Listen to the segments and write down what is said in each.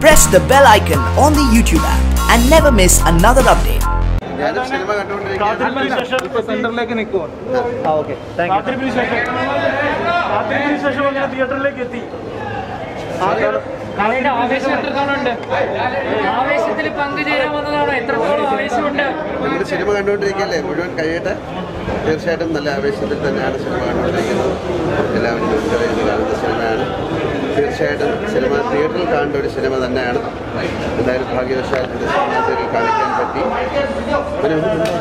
press the bell icon on the YouTube app and never miss another update. ഞാനും cinema കണ്ടുകൊണ്ടിരിക്കുകയാണ് സെന്ററിലേക്ക് നിൽക്കുമോ കാത്തിരിപ്പിന് ശേഷം കാത്തിരിപ്പിന് ശേഷം അങ്ങനെ തിയേറ്ററിലേക്ക് എത്തി കളിയുടെ ആവേശം എത്രത്തോളം ഉണ്ട് ആവേശത്തിൽ പങ്കുചേരാൻ വന്നതാണ് എത്രത്തോളം ആവേശമുണ്ട് നമ്മൾ സിനിമ കണ്ടുകൊണ്ടിരിക്കുകയല്ലേ മുഴുവൻ കഴിയട്ടെ തീർച്ചയായിട്ടും നല്ല ആവേശത്തിൽ തന്നെയാണ് സിനിമ കണ്ടുകൊണ്ടിരിക്കുന്നത് എല്ലാവരും തിരിച്ചറിയുന്ന കാണുന്ന സിനിമയാണ് തീർച്ചയായിട്ടും സിനിമ തിയേറ്ററിൽ കാണേണ്ട ഒരു സിനിമ തന്നെയാണ് എന്തായാലും ഭാഗ്യവശാൽ ഇത് സിനിമ തിയേറ്ററിൽ കാണിക്കാൻ പറ്റി പിന്നെ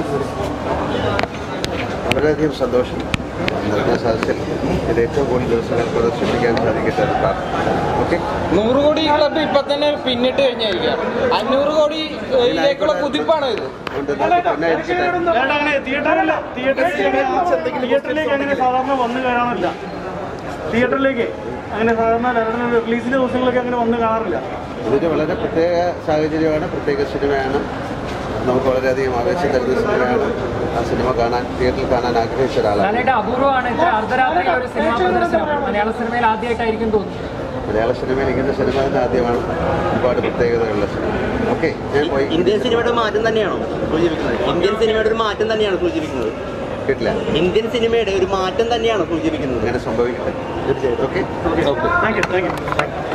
വളരെയധികം സന്തോഷം നിറഞ്ഞ സദസ്സിൽ ഇത് ഏറ്റവും കൂടുതൽ ദിവസങ്ങൾ പ്രദർശിപ്പിക്കാൻ സാധിക്കട്ടെ എന്ന് പ്രാർത്ഥിക്കുന്നു ഓക്കെ നൂറ് കോടി ക്ലബ് ഇപ്പൊ തന്നെ പിന്നിട്ട് കഴിഞ്ഞായിരിക്കാം അഞ്ഞൂറ് കോടിയിലേക്കുള്ള കുതിപ്പാണ് ഇത് അതുകൊണ്ട് നമുക്ക് പിന്നെ ഇരിക്കട്ടെ. വേണ്ട അങ്ങനെ തിയേറ്ററിൽ തിയേറ്ററിലേക്ക് തിയേറ്ററിലേക്ക് അങ്ങനെ സാധാരണ വന്നു കാണാറില്ല തിയേറ്ററിലേക്ക് അങ്ങനെ സാധാരണ റിലീസിന്റെ ദിവസങ്ങളിലൊക്കെ അങ്ങനെ വന്ന് കാണാറില്ല ഇതൊരു വളരെ പ്രത്യേക സാഹചര്യമാണ് പ്രത്യേക സിനിമയാണ് നമുക്ക് വളരെയധികം ആവേശം തരുന്ന സിനിമയാണ് ആ സിനിമ കാണാൻ തിയേറ്ററിൽ കാണാൻ ആഗ്രഹിച്ച ഒരാളാണ് ലാലേട്ട അപൂർവമാണ് ഇത്ര അർദ്ധരാത്രിയിൽ ഒരു സിനിമാ പ്രദർശനം മലയാള സിനിമയിൽ ആദ്യമായിട്ടായിരിക്കും തോന്നുന്നു മലയാള സിനിമയിൽ ഇങ്ങനത്തെ സിനിമ തന്നെ ആദ്യമാണ് ഒരുപാട് പ്രത്യേകതകളുള്ള സിനിമ ഓക്കെ ഞാൻ പോയി ഇന്ത്യൻ സിനിമയുടെ ഒരു മാറ്റം തന്നെയാണോ സൂചിപ്പിക്കുന്നത് ഇന്ത്യൻ സിനിമയുടെ ഒരു മാറ്റം തന്നെയാണ് സൂചിപ്പിക്കുന്നത് കേട്ടില്ല ഇന്ത്യൻ സിനിമയുടെ ഒരു മാറ്റം തന്നെയാണ് സൂചിപ്പിക്കുന്നത് അങ്ങനെ സംഭവിക്കട്ടെ തീർച്ചയായിട്ടും okay thank you thank U